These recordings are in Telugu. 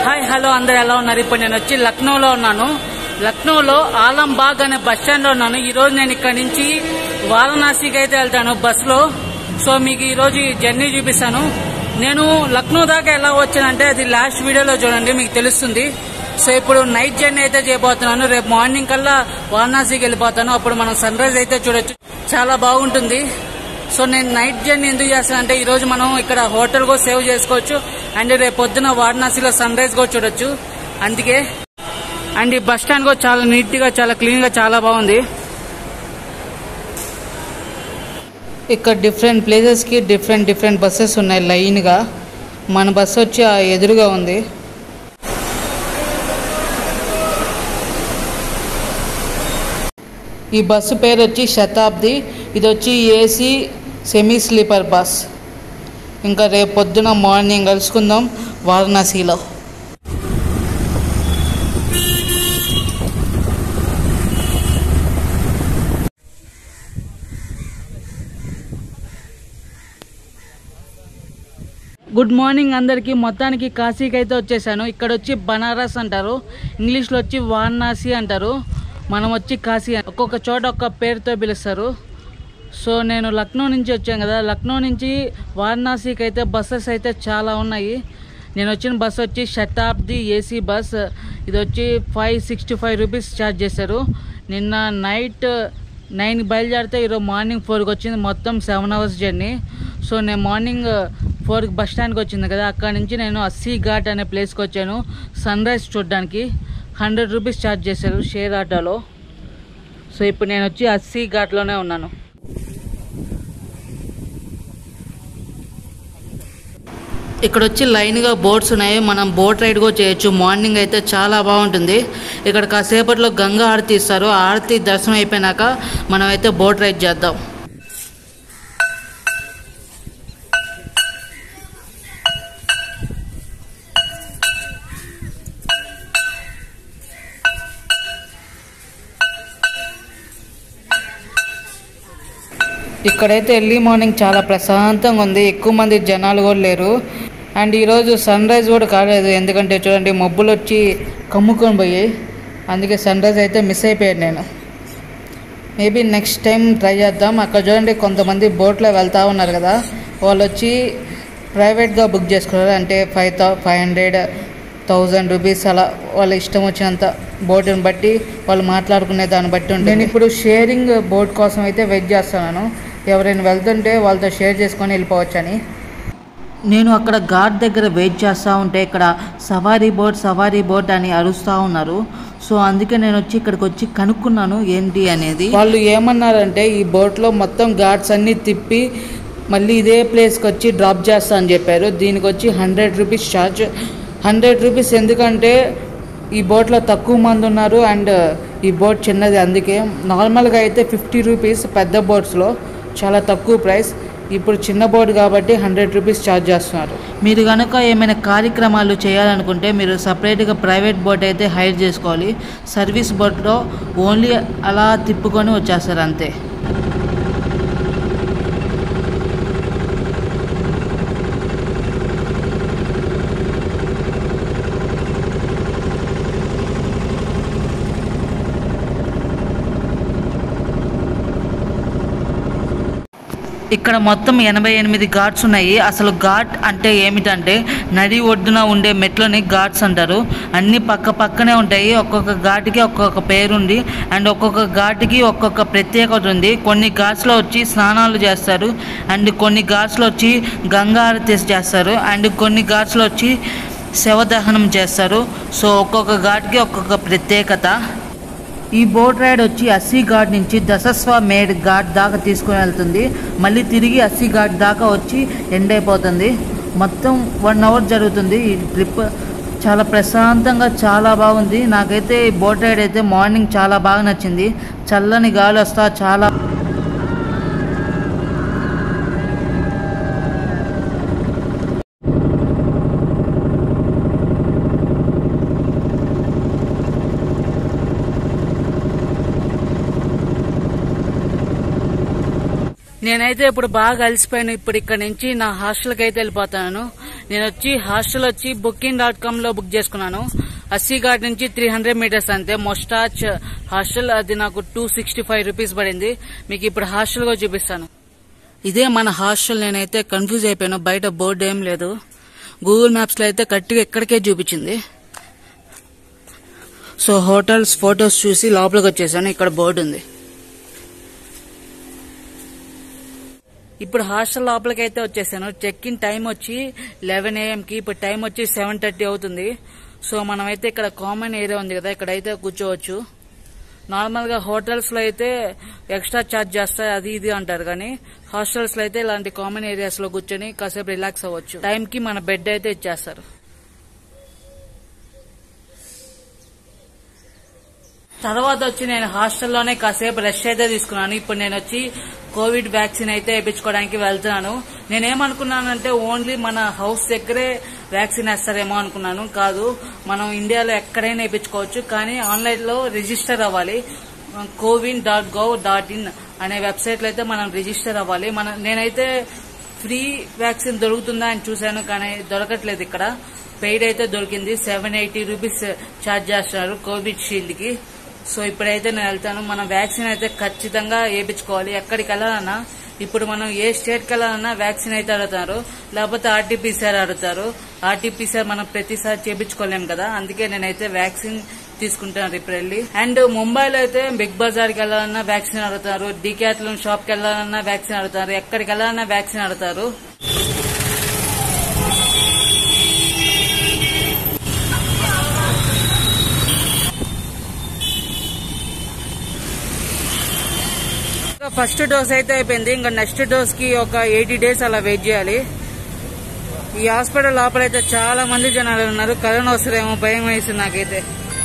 హాయ్ హలో అందరు ఎలా ఉన్నారు ఇప్పుడు నేను వచ్చి లక్నోలో ఉన్నాను లక్నోలో ఆలంబాగ్ అనే బస్ స్టాండ్ లో ఉన్నాను ఈ రోజు నేను ఇక్కడ నుంచి వారణాసికి అయితే వెళ్తాను బస్ లో సో మీకు ఈ రోజు ఈ జర్నీ చూపిస్తాను నేను లక్నో దాకా ఎలా వచ్చానంటే అది లాస్ట్ వీడియోలో చూడండి మీకు తెలుస్తుంది సో ఇప్పుడు నైట్ జర్నీ అయితే చేయబోతున్నాను రేపు మార్నింగ్ కల్లా వారణాసికి వెళ్ళిపోతాను అప్పుడు మనం సన్ రైజ్ అయితే చూడొచ్చు చాలా బాగుంటుంది సో నేను నైట్ జర్నీ ఎందుకు చేస్తానంటే ఈ రోజు మనం ఇక్కడ హోటల్ కూడా సేవ్ చేసుకోవచ్చు అండ్ రేపు పొద్దున వారణాసిలో సన్ రైజ్ కూడా చూడొచ్చు అందుకే అండ్ ఈ బస్ స్టాండ్ కూడా చాలా నీట్ గా చాలా క్లీన్ గా చాలా బాగుంది ఇక్కడ డిఫరెంట్ ప్లేసెస్ కి డిఫరెంట్ డిఫరెంట్ బస్సెస్ ఉన్నాయి లైన్ గా మన బస్సు వచ్చి ఆ ఎదురుగా ఉంది ఈ బస్సు పేరు వచ్చి శతాబ్ది ఇది వచ్చి ఏసీ సెమీ స్లీపర్ బస్ ఇంకా రేపు పొద్దున మార్నింగ్ కలుసుకుందాం వారణాసిలో గుడ్ మార్నింగ్ అందరికీ మొత్తానికి కాశీకి అయితే వచ్చేసాను ఇక్కడ వచ్చి బనారస్ అంటారు ఇంగ్లీష్లో వచ్చి వారణాసి అంటారు మనం వచ్చి కాశీ ఒక్కొక్క చోట ఒక్క పేరుతో పిలుస్తారు సో నేను లక్నో నుంచి వచ్చాను కదా లక్నో నుంచి వారణాసికి అయితే బస్సెస్ అయితే చాలా ఉన్నాయి నేను వచ్చిన బస్ వచ్చి శతాబ్ది ఏసీ బస్ ఇది వచ్చి five sixty five rupees charge చేశారు నిన్న నైట్ నైన్కి బయలుదేరితే ఈరోజు మార్నింగ్ ఫోర్కి వచ్చింది మొత్తం సెవెన్ అవర్స్ జర్నీ సో నేను మార్నింగ్ ఫోర్కి బస్ స్టాండ్కి వచ్చింది కదా అక్కడ నుంచి నేను అస్సీ ఘాట్ అనే ప్లేస్కి వచ్చాను సన్ రైజ్ చూడడానికి హండ్రెడ్ రూపీస్ ఛార్జ్ చేశారు షేర్ ఆటోలో సో ఇప్పుడు నేను వచ్చి అస్సీ ఘాట్లోనే ఉన్నాను ఇక్కడ వచ్చి లైన్గా బోట్స్ ఉన్నాయి మనం బోట్ రైడ్ కూడా చేయొచ్చు మార్నింగ్ అయితే చాలా బాగుంటుంది ఇక్కడ కాసేపట్లో గంగా హారతి ఇస్తారు ఆ హారతి దర్శనం అయిపోయినాక మనం అయితే బోట్ రైడ్ చేద్దాం ఇక్కడైతే ఎర్లీ మార్నింగ్ చాలా ప్రశాంతంగా ఉంది ఎక్కువ మంది జనాలు కూడా లేరు అండ్ ఈరోజు సన్ రైజ్ కూడా కాలేదు ఎందుకంటే చూడండి మబ్బులు వచ్చి కమ్ముకొని పోయాయి అందుకే సన్ రైజ్ అయితే మిస్ అయిపోయాను నేను మేబీ నెక్స్ట్ టైం ట్రై చేద్దాం అక్కడ చూడండి కొంతమంది బోట్లో వెళ్తూ ఉన్నారు కదా వాళ్ళు వచ్చి ప్రైవేట్గా బుక్ చేసుకున్నారు అంటే five thou five hundred thousand rupees అలా వాళ్ళ ఇష్టం వచ్చినంత బోటుని బట్టి వాళ్ళు మాట్లాడుకునే దాన్ని బట్టి ఉంటుంది నేను ఇప్పుడు షేరింగ్ బోట్ కోసం అయితే వెయిట్ చేస్తున్నాను ఎవరైనా వెళ్తుంటే వాళ్ళతో షేర్ చేసుకొని వెళ్ళిపోవచ్చని నేను అక్కడ ఘాట్ దగ్గర వెయిట్ చేస్తూ ఉంటే ఇక్కడ సవారీ బోట్ సవారీ బోట్ అని అరుస్తూ ఉన్నారు సో అందుకే నేను వచ్చి ఇక్కడికి వచ్చి కనుక్కున్నాను ఏంటి అనేది వాళ్ళు ఏమన్నారంటే ఈ బోట్లో మొత్తం ఘాట్స్ అన్నీ తిప్పి మళ్ళీ ఇదే ప్లేస్కి వచ్చి డ్రాప్ చేస్తా అని చెప్పారు దీనికి వచ్చి hundred rupees charge hundred rupees ఎందుకంటే ఈ బోట్లో తక్కువ మంది ఉన్నారు అండ్ ఈ బోట్ చిన్నది అందుకే నార్మల్గా అయితే ఫిఫ్టీ రూపీస్ పెద్ద బోట్స్లో చాలా తక్కువ ప్రైస్ ఇప్పుడు చిన్న బోట్ కాబట్టి హండ్రెడ్ రూపీస్ ఛార్జ్ చేస్తున్నారు మీరు కనుక ఏమైనా కార్యక్రమాలు చేయాలనుకుంటే మీరు సపరేట్గా ప్రైవేట్ బోట్ అయితే హైర్ చేసుకోవాలి సర్వీస్ బోట్లో ఓన్లీ అలా తిప్పుకొని వచ్చేస్తారు అంతే ఇక్కడ మొత్తం ఎనభై ఎనిమిది ఘాట్స్ ఉన్నాయి అసలు ఘాట్ అంటే ఏమిటంటే నది ఒడ్డున ఉండే మెట్లని ఘాట్స్ అంటారు అన్ని పక్క పక్కనే ఉంటాయి ఒక్కొక్క ఘాటికి ఒక్కొక్క పేరుంది అండ్ ఒక్కొక్క ఘాటికి ఒక్కొక్క ప్రత్యేకత ఉంది కొన్ని ఘాట్స్లో వచ్చి స్నానాలు చేస్తారు అండ్ కొన్ని ఘాట్స్లో వచ్చి గంగా హారతి చేస్తారు అండ్ కొన్ని ఘాట్స్లో వచ్చి శవదహనం చేస్తారు సో ఒక్కొక్క ఘాట్కి ఒక్కొక్క ప్రత్యేకత ఈ బోట్ రైడ్ వచ్చి అస్సీ ఘాట్ నుంచి దసస్వ మేడ్ ఘాట్ దాకా తీసుకుని వెళ్తుంది మళ్ళీ తిరిగి అస్సీ ఘాట్ దాకా వచ్చి ఎండ్ అయిపోతుంది మొత్తం వన్ అవర్ జరుగుతుంది ఈ ట్రిప్ చాలా ప్రశాంతంగా చాలా బాగుంది నాకైతే ఈ బోట్ రైడ్ అయితే మార్నింగ్ చాలా బాగా నచ్చింది చల్లని గాలి వస్తా చాలా నేనైతే ఇప్పుడు బాగా అలసిపోయాను ఇప్పుడు ఇక్కడ నుంచి నా హాస్టల్కి అయితే వెళ్ళిపోతాను నేను వచ్చి హాస్టల్ వచ్చి బుకింగ్ డాట్ కామ్ లో బుక్ చేసుకున్నాను అస్సీ ఘాట్ నుంచి త్రీ హండ్రెడ్ మీటర్స్ అంతే మొస్టాచ్ హాస్టల్ అది నాకు టూ సిక్స్టీ ఫైవ్ రూపీస్ పడింది మీకు ఇప్పుడు హాస్టల్ కూడా చూపిస్తాను ఇదే మన హాస్టల్ నేనైతే కన్ఫ్యూజ్ అయిపోయాను బయట బోర్డు ఏం లేదు గూగుల్ మ్యాప్స్ లో అయితే కరెక్ట్గా ఎక్కడికే చూపించింది సో హోటల్స్ ఫొటోస్ చూసి లోపలికి వచ్చేసాను ఇక్కడ బోర్డు ఉంది ఇప్పుడు హాస్టల్ లోపలికి అయితే వచ్చేసాను చెక్ ఇన్ టైం వచ్చి లెవెన్ కి ఇప్పుడు టైం వచ్చి సెవెన్ థర్టీ అవుతుంది సో మనమైతే ఇక్కడ కామన్ ఏరియా ఉంది కదా ఇక్కడైతే కూర్చోవచ్చు నార్మల్ గా హోటల్స్ లో అయితే ఎక్స్ట్రా ఛార్జ్ చేస్తాయి అది ఇది అంటారు కానీ హాస్టల్స్ లో అయితే ఇలాంటి కామన్ ఏరియాస్ లో కూర్చొని కాసేపు రిలాక్స్ అవ్వచ్చు టైం కి మన బెడ్ అయితే ఇచ్చేస్తారు తర్వాత వచ్చి నేను హాస్టల్లోనే కాసేపు రెస్ట్ అయితే తీసుకున్నాను ఇప్పుడు నేను వచ్చి కోవిడ్ వ్యాక్సిన్ అయితే వేయించుకోవడానికి వెళ్తున్నాను నేనేమనుకున్నానంటే ఓన్లీ మన హౌస్ దగ్గరే వ్యాక్సిన్ వేస్తారేమో అనుకున్నాను కాదు మనం ఇండియాలో ఎక్కడైనా వేయించుకోవచ్చు కానీ ఆన్లైన్ లో రిజిస్టర్ అవ్వాలి CoWIN dot gov dot in అనే వెబ్సైట్ లో అయితే మనం రిజిస్టర్ అవ్వాలి మన నేనైతే ఫ్రీ వ్యాక్సిన్ దొరుకుతుందా అని చూశాను కానీ దొరకట్లేదు ఇక్కడ పెయిడ్ అయితే దొరికింది సెవెన్ ఎయిటీ రూపీస్ ఛార్జ్ చేస్తున్నారు కోవిడ్ షీల్డ్ కి సో ఇప్పుడైతే నేను వెళ్తాను మనం వ్యాక్సిన్ అయితే ఖచ్చితంగా వేయించుకోవాలి ఎక్కడికి వెళ్ళాలన్నా ఇప్పుడు మనం ఏ స్టేట్ కి వెళ్ళాలన్నా వ్యాక్సిన్ అయితే అడుగుతారు లేకపోతే ఆర్టీపీసీఆర్ అడుగుతారు ఆర్టీపీసీఆర్ మనం ప్రతిసారి చేపించుకోలేం కదా అందుకే నేనైతే వ్యాక్సిన్ తీసుకుంటాను ఇప్పుడు వెళ్ళి అండ్ ముంబైలో అయితే బిగ్ బజార్ కి వెళ్ళాలన్నా వ్యాక్సిన్ అడుగుతారు డికాట్లోన్ షాప్ కి వెళ్ళాలన్నా వ్యాక్సిన్ అడుగుతారు ఎక్కడికి వెళ్ళాలన్నా వ్యాక్సిన్ అడుగుతారు ఫస్ట్ డోస్ అయితే అయిపోయింది ఇంకా నెక్స్ట్ డోస్ కి ఒక ఎయిటీ డేస్ అలా వెయిట్ చేయాలి ఈ హాస్పిటల్ లోపల అయితే చాలా మంది జనాలు ఉన్నారు కరోనా వస్తుందేమో భయం వేసింది నాకైతే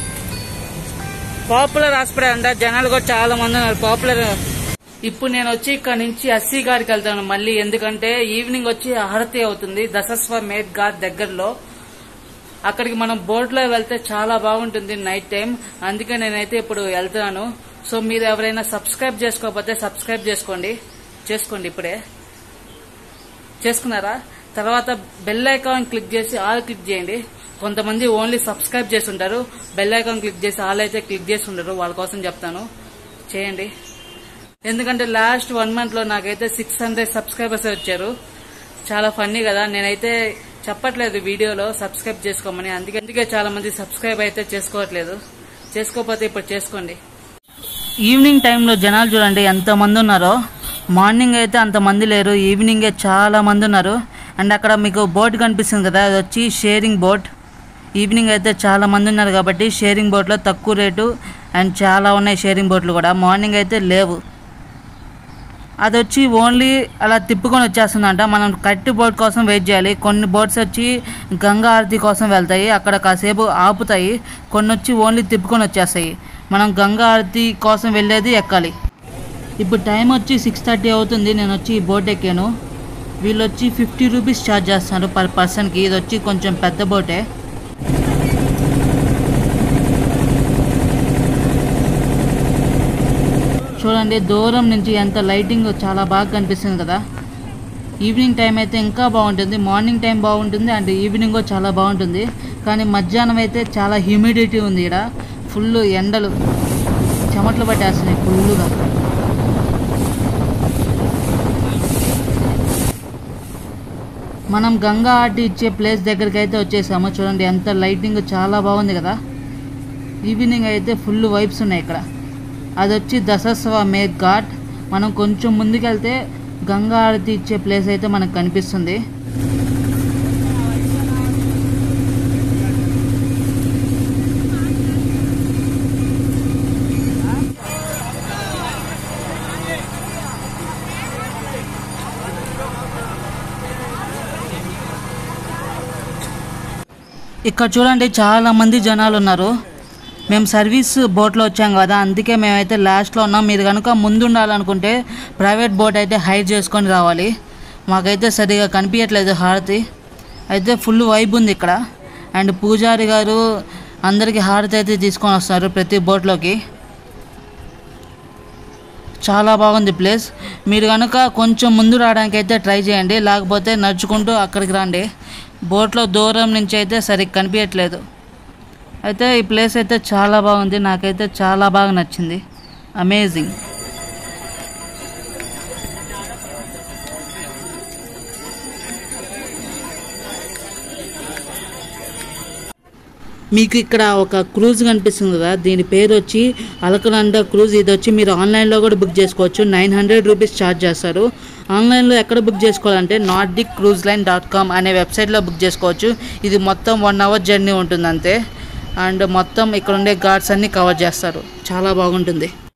పాపులర్ హాస్పిటల్ అంట జనాలు కూడా చాలా మంది ఉన్నారు పాపులర్ ఇప్పుడు నేను వచ్చి ఇక్కడ నుంచి అస్సీ గారికి వెళ్తాను మళ్ళీ ఎందుకంటే ఈవినింగ్ వచ్చి హారతి అవుతుంది దసస్వ మేట్ ఘాట్ దగ్గరలో అక్కడికి మనం బోట్లో వెళ్తే చాలా బాగుంటుంది నైట్ టైం అందుకే నేనైతే ఇప్పుడు వెళ్తున్నాను సో మీరు ఎవరైనా సబ్స్క్రైబ్ చేసుకోకపోతే సబ్స్క్రైబ్ చేసుకోండి చేసుకోండి ఇప్పుడే చేసుకున్నారా తర్వాత బెల్ ఐకాన్ క్లిక్ చేసి ఆల్ క్లిక్ చేయండి కొంతమంది ఓన్లీ సబ్స్క్రైబ్ చేసి ఉంటారు బెల్ ఐకాన్ క్లిక్ చేసి ఆల్ అయితే క్లిక్ చేసి ఉండరు వాళ్ళ కోసం చెప్తాను చేయండి ఎందుకంటే లాస్ట్ వన్ మంత్ లో నాకైతే సిక్స్ హండ్రెడ్ సబ్స్క్రైబర్స్ వచ్చారు చాలా ఫన్నీ కదా నేనైతే చెప్పట్లేదు వీడియోలో సబ్స్క్రైబ్ చేసుకోమని అందుకే అందుకే చాలా మంది సబ్స్క్రైబ్ అయితే చేసుకోవట్లేదు చేసుకోకపోతే ఇప్పుడు చేసుకోండి ఈవినింగ్ టైంలో జనాలు చూడండి ఎంత మంది ఉన్నారో మార్నింగ్ అయితే అంత మంది లేరు ఈవినింగే చాలా మంది ఉన్నారు అండ్ అక్కడ మీకు బోట్ కనిపిస్తుంది కదా అది వచ్చి షేరింగ్ బోట్ ఈవినింగ్ అయితే చాలా మంది ఉన్నారు కాబట్టి షేరింగ్ బోట్లో తక్కువ రేటు అండ్ చాలా ఉన్నాయి షేరింగ్ బోట్లు కూడా మార్నింగ్ అయితే లేవు అది వచ్చి ఓన్లీ అలా తిప్పుకొని వచ్చేస్తుందంట మనం కట్టి బోట్ కోసం వెయిట్ చేయాలి కొన్ని బోట్స్ వచ్చి గంగా ఆరతి కోసం వెళ్తాయి అక్కడ కాసేపు ఆపుతాయి కొన్ని వచ్చి ఓన్లీ తిప్పుకొని వచ్చేస్తాయి మనం గంగా ఆరతి కోసం వెళ్ళేది ఎక్కాలి ఇప్పుడు టైం వచ్చి సిక్స్ థర్టీ అవుతుంది నేను వచ్చి ఈ బోట్ ఎక్కాను వీళ్ళు వచ్చి ఫిఫ్టీ రూపీస్ ఛార్జ్ చేస్తున్నారు పర్ పర్సన్కి ఇది వచ్చి కొంచెం పెద్ద బోటే చూడండి దూరం నుంచి ఎంత లైటింగ్ చాలా బాగా కనిపిస్తుంది కదా ఈవినింగ్ టైం అయితే ఇంకా బాగుంటుంది మార్నింగ్ టైం బాగుంటుంది అండ్ ఈవినింగ్ కూడా చాలా బాగుంటుంది కానీ మధ్యాహ్నం అయితే చాలా హ్యూమిడిటీ ఉంది ఇక్కడ ఫుల్ ఎండలు చెమటలు పట్టేస్తున్నాయి ఫుల్గా మనం గంగా ఆర్టి ఇచ్చే ప్లేస్ దగ్గరికి అయితే వచ్చేసాము చూడండి ఎంత లైటింగ్ చాలా బాగుంది కదా ఈవినింగ్ అయితే ఫుల్ వైబ్స్ ఉన్నాయి ఇక్కడ అది వచ్చి దసస్వ మేఘ్ ఘాట్ మనం కొంచెం ముందుకెళ్తే గంగా ఆరతి ఇచ్చే ప్లేస్ అయితే మనకు కనిపిస్తుంది ఇక్కడ చూడండి చాలా మంది జనాలు ఉన్నారు మేము సర్వీస్ బోట్లో వచ్చాం కదా అందుకే మేమైతే లాస్ట్లో ఉన్నాం మీరు కనుక ముందు ఉండాలనుకుంటే ప్రైవేట్ బోట్ అయితే హైర్ చేసుకొని రావాలి మాకైతే సరిగా కనిపించట్లేదు హారతి అయితే ఫుల్ వైబ్ ఉంది ఇక్కడ అండ్ పూజారి గారు అందరికీ హారతి అయితే తీసుకొని వస్తారు ప్రతి బోట్లోకి చాలా బాగుంది ప్లేస్ మీరు కనుక కొంచెం ముందు రావడానికి అయితే ట్రై చేయండి లేకపోతే నడుచుకుంటూ అక్కడికి రండి బోట్లో దూరం నుంచి అయితే సరిగ్గా కనిపించట్లేదు అయితే ఈ ప్లేస్ అయితే చాలా బాగుంది నాకైతే చాలా బాగా నచ్చింది అమేజింగ్ మీకు ఇక్కడ ఒక క్రూజ్ కనిపిస్తుంది కదా దీని పేరు వచ్చి అలకనంద క్రూజ్ ఇది వచ్చి మీరు ఆన్లైన్లో కూడా బుక్ చేసుకోవచ్చు నైన్ హండ్రెడ్ రూపీస్ ఛార్జ్ చేస్తారు ఆన్లైన్లో ఎక్కడ బుక్ చేసుకోవాలంటే Nordic cruise line dot com అనే వెబ్సైట్లో బుక్ చేసుకోవచ్చు ఇది మొత్తం వన్ అవర్ జర్నీ ఉంటుంది అంతే అండ్ మొత్తం ఇక్కడ ఉండే గార్డ్స్ అన్నీ కవర్ చేస్తారు చాలా బాగుంటుంది